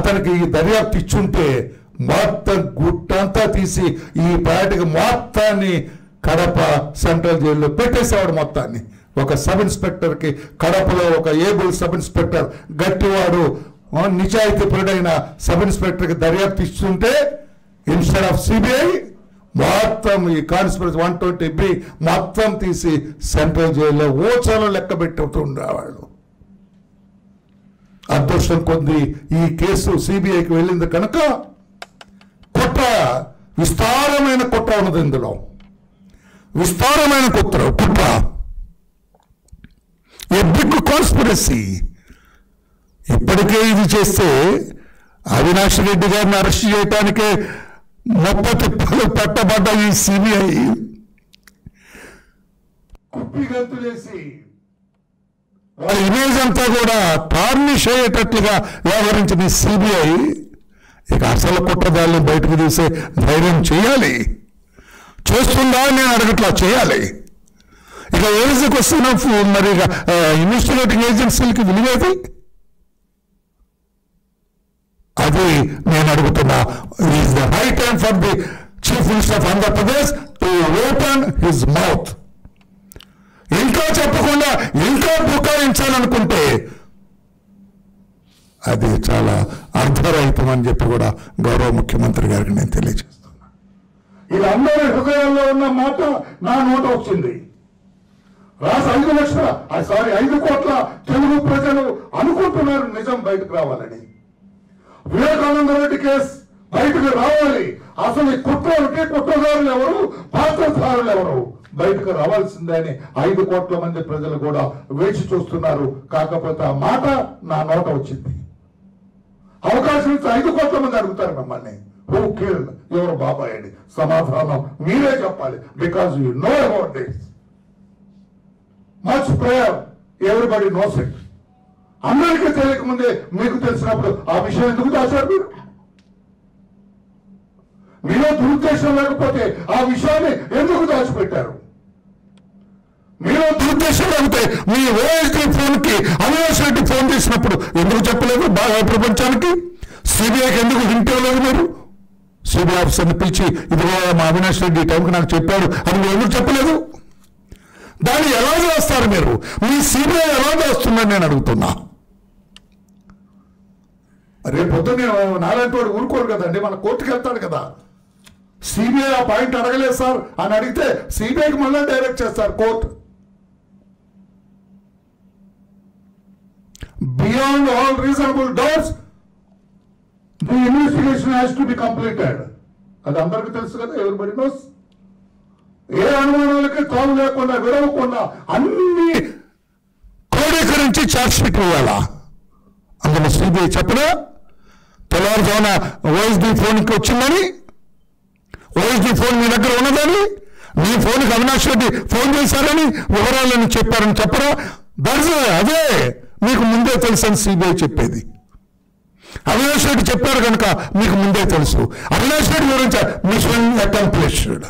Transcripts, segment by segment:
అతనికి ఈ దర్యాప్తు ఇచ్చుంటే మొత్తం గుట్టంతా తీసి ఈ పాటికి మొత్తాన్ని కడప సెంట్రల్ జైల్లో పెట్టేసేవాడు మొత్తాన్ని ఒక సబ్ ఇన్స్పెక్టర్కి కడపలో ఒక ఏబుల్ సబ్ ఇన్స్పెక్టర్ గట్టివాడు ఆ, నిజాయితీపరుడైన సబ్ ఇన్స్పెక్టర్కి దర్యాప్తు ఇస్తుంటే ఇన్స్టెడ్ ఆఫ్ సిబిఐ మొత్తం ఈ కాన్స్పిరసీ వన్ ట్వంటీ బి మొత్తం తీసి సెంట్రల్ జైల్లో ఓచలో లెక్క పెట్టుతుండేవాళ్ళు అదృష్టం కొద్ది ఈ కేసు సిబిఐకి వెళ్ళింది కనుక కుట్ర విస్తారమైన కుట్ర ఉన్నది ఇందులో విస్తారమైన కుట్ర కుట్ర ఏ బిగ్ కాన్స్పిరసీ ఇప్పటికే ఇది చేస్తే అవినాష్ రెడ్డి గారిని అరెస్ట్ చేయడానికే ముప్ప తిప్పలు పట్టబడ్డ ఈ సిబిఐ కుప్పిగంతులేసి వాళ్ళ ఇమేజ్ అంతా కూడా టార్నిష్ అయ్యేటట్లుగా వ్యవహరించిన సిబిఐ ఇక అసలు కుట్రదారులను బయటకు తీసే ధైర్యం చేయాలి చేస్తుందా అని నేను అడగట్లా చేయాలి ఇక ఏజ్ క్వశ్చన్ ఆఫ్ మరి ఇక ఇన్వెస్టిగేటింగ్ ఏజెన్సీలకి విలువేది అది నేను అడుగుతున్నా is the right time for the chief minister of Andhra Pradesh to open his mouth ఇంకా చెప్పకుండా ఇంకా బుకాయించాలనుకుంటే అది చాలా అర్ధరహితం అని చెప్పి కూడా గౌరవ ముఖ్యమంత్రి గారికి నేను తెలియజేస్తున్నా ఇది అందరి హృదయాల్లో ఉన్న మాట నా నోట వచ్చింది రాష్ట్ర ఐదు లక్షల సారీ ఐదు కోట్ల తెలుగు ప్రజలు అనుకుంటున్నారు నిజం బయటకు రావాలని వివేకానంద రెడ్డి కేసు బయటకు రావాలి అసలు ఈ కుట్రలకి కుట్రదారులు ఎవరు పాత్రధారులు ఎవరు బయటకు రావాల్సిందే అని ఐదు కోట్ల మంది ప్రజలు కూడా వేచి చూస్తున్నారు కాకపోతే ఆ మాట నా నోట వచ్చింది అవకాశం ఇస్తే ఐదు కోట్ల మంది అడుగుతారు మిమ్మల్ని హూ కిల్ ఎవరు బాబాయ్ అని సమాధానం మీరే చెప్పాలి because you know about this much prayer everybody knows it అందరికీ తెలియక ముందే మీకు తెలిసినప్పుడు ఆ విషయం ఎందుకు దాచారు మీరు మీలో దురుద్దేశం లేకపోతే ఆ విషయాన్ని ఎందుకు దాచిపెట్టారు మీలో దురుద్దేశం లేకపోతే మీ ఓఎస్డి ఫోన్ కి అవినాష్ రెడ్డి ఫోన్ చేసినప్పుడు ఎందుకు చెప్పలేదు బాగా ప్రపంచానికి సిబిఐకి ఎందుకు హింట్ ఇవ్వలేదు మీరు సిబిఐ ఆఫీసర్ని పిలిచి ఇదిగో మా అవినాష్ రెడ్డి ఈ టైంకి నాకు చెప్పాడు అని మీరు ఎందుకు చెప్పలేదు దాన్ని ఎలా చేస్తారు మీరు మీ సిబిఐ ఎలా చేస్తుందని నేను అడుగుతున్నా రేపు పొద్దున్నే నాలాంటి వాడు ఊరుకోరు కదండి మన కోర్టుకి వెళ్తాడు కదా సిబిఐ ఆ పాయింట్ అడగలేదు సార్ అని అడిగితే సిబిఐకి మళ్ళీ డైరెక్ట్ చేస్తారు court beyond all reasonable doubts the investigation has to be completed అది అందరికీ తెలుసు కదా ఎవరిబడి నోస్ ఏ అనుమానాలకి తాము లేకుండా విడవకుండా అన్ని క్రోడీకరించి ఛార్జ్ షీట్ ఇవ్వాలా అందులో సిబిఐ చెప్పడా తెల్లవారుజామున ఓఎస్డి ఫోన్కి వచ్చిందని ఓఎస్డి ఫోన్ మీ దగ్గర ఉన్నదని మీ ఫోన్కి అవినాష్ రెడ్డి ఫోన్ చేశారని వివరాలను చెప్పారని చెప్పరా దట్స్ అదే మీకు ముందే తెలుసు అని సిబిఐ చెప్పేది అవినాష్ రెడ్డి చెప్పారు కనుక మీకు ముందే తెలుసు అవినాష్ రెడ్డి గురించి మిషన్ అకంప్లిష్డ్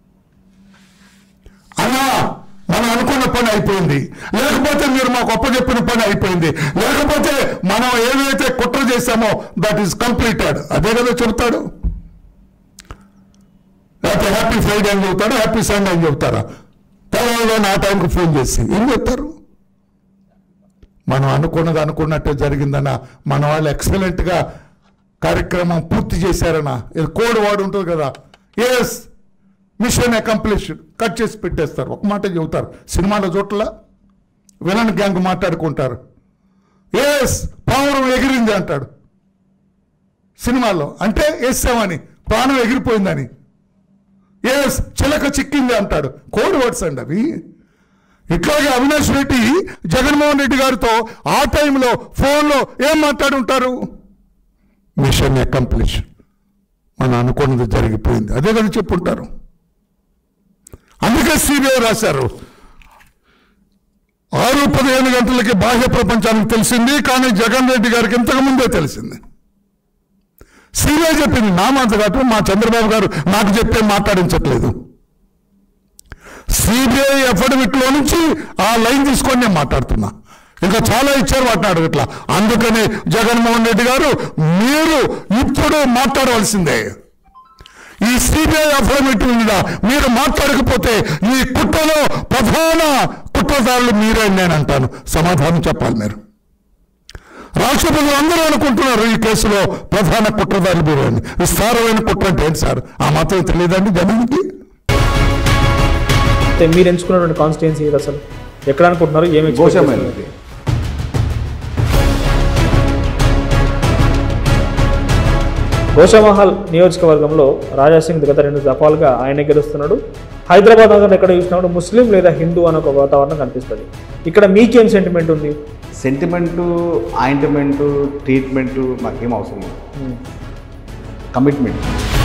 అలా మనం అనుకున్న పని అయిపోయింది లేకపోతే మీరు మాకు అప్ప చెప్పిన పని అయిపోయింది లేకపోతే మనం ఏదైతే కుట్ర చేశామో దట్ ఈస్ కంప్లీటెడ్ అదే కదా చెబుతాడు లేకపోతే హ్యాపీ ఫ్రైడే అని చెబుతాడు హ్యాపీ సండే అని చెబుతారా తెలంగాణ ఆ టైంకి ఫోన్ చేసి ఏం చెప్తారు మనం అనుకున్నది అనుకున్నట్టే జరిగిందన్న మన వాళ్ళు ఎక్సలెంట్గా కార్యక్రమం పూర్తి చేశారన్న ఇది కోడ్ వాడు ఉంటుంది కదా ఎస్ మిషన్ అకంప్లిష్డ్ కట్ చేసి పెట్టేస్తారు ఒక మాట చెబుతారు సినిమాలో చోట్ల విలన్ గ్యాంగ్ మాట్లాడుకుంటారు ఎస్ పావురం ఎగిరింది అంటాడు సినిమాలో అంటే వేసామని ప్రాణం ఎగిరిపోయిందని ఎస్ చిలక చిక్కింది అంటాడు కోడ్ వర్డ్స్ అండి అవి ఇట్లాగే అవినాష్ రెడ్డి జగన్మోహన్ రెడ్డి గారితో ఆ టైంలో ఫోన్లో ఏం మాట్లాడుంటారు మిషన్ అకంప్లిష్ మనం అనుకున్నది జరిగిపోయింది అదే కదా చెప్పుంటారు అందుకే సిబిఐ రాశారు ఆరు పదిహేను గంటలకి బాహ్య ప్రపంచానికి తెలిసింది కానీ జగన్ రెడ్డి గారికి ఇంతకు ముందే తెలిసింది సిబిఐ చెప్పింది నా మాట కాదు మా చంద్రబాబు గారు నాకు చెప్పే మాట్లాడించట్లేదు సిబిఐ అఫిడవిట్లో నుంచి ఆ లైన్ తీసుకొని నేను మాట్లాడుతున్నా ఇంకా చాలా ఇచ్చారు వాటిని అడగట్లా అందుకని జగన్మోహన్ రెడ్డి గారు మీరు ఇప్పుడు మాట్లాడవలసిందే ఈ సిబిఐ అఫార్మేట్ మీద మీరు మాట్లాడకపోతే ఈ కుట్రలో ప్రధాన కుట్రదారులు మీరే అని నేను అంటాను సమాధానం చెప్పాలి మీరు రాష్ట్ర ప్రజలు అందరూ అనుకుంటున్నారు ఈ కేసులో ప్రధాన కుట్రదారులు మీరే అని విస్తారమైన కుట్ర అంటే ఏంటి సార్ ఆ మాత్రం తెలియదండి జనానికి అయితే మీరు ఎంచుకున్నటువంటి కాన్స్టిట్యున్సీ ఇది అసలు ఎక్కడ అనుకుంటున్నారు ఏమి expect గోషామైనది. చేస్తున్నారు? గోషామహల్ నియోజకవర్గంలో రాజాసింగ్ గత రెండు దఫాలుగా ఆయన గెలుస్తున్నాడు హైదరాబాద్ నగరం ఎక్కడ చూసినప్పుడు ముస్లిం లేదా హిందూ అనే ఒక వాతావరణం కనిపిస్తుంది ఇక్కడ మీకేం సెంటిమెంట్ ఉంది సెంటిమెంటు ఆయింట్మెంటు ట్రీట్మెంటు మాకేం అవసరం లేదు కమిట్మెంట్